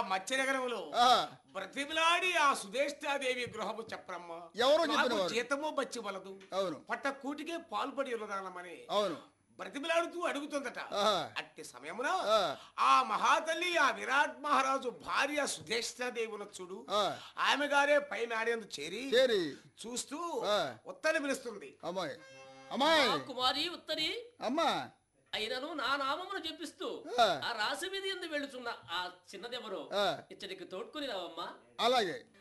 మత్స్యనగరంలో ఆ, బ్రతిమిలాడి ఆ సుధేష్టాదేవి గృహము చెప్పరమ్మ ఎవరో నాకు చెప్పినవారు. జీతము బచ్చి వలదు అవును పట్ట కూటికే పాల్పడి ఉన్నదానమని అవును బ్రతిమిలాడుతూ అడుగుతుందట ఆ, అట్టి సమయమున ఆ. ఆ మహాతల్లి ఆ విరాట్ మహారాజు భార్య సుధేష్టాదేవున చూడు ఆ. ఆమె గారే పై మేడందు చేరి చేరి చూస్తూ ఆ. ఉత్తని పిలుస్తుంది అమ్మాయి అమ్మాయి ఆ కుమారి ఉత్తరి అమ్మా అయినను నా నామమును చెప్పిస్తూ ఆ. ఆ రాసి మీద ఎందు వెళుచున్న ఆ చిన్నదెవరో ఆ. ఇచ్చటికి తోడ్కొని రావమ్మా అలాగే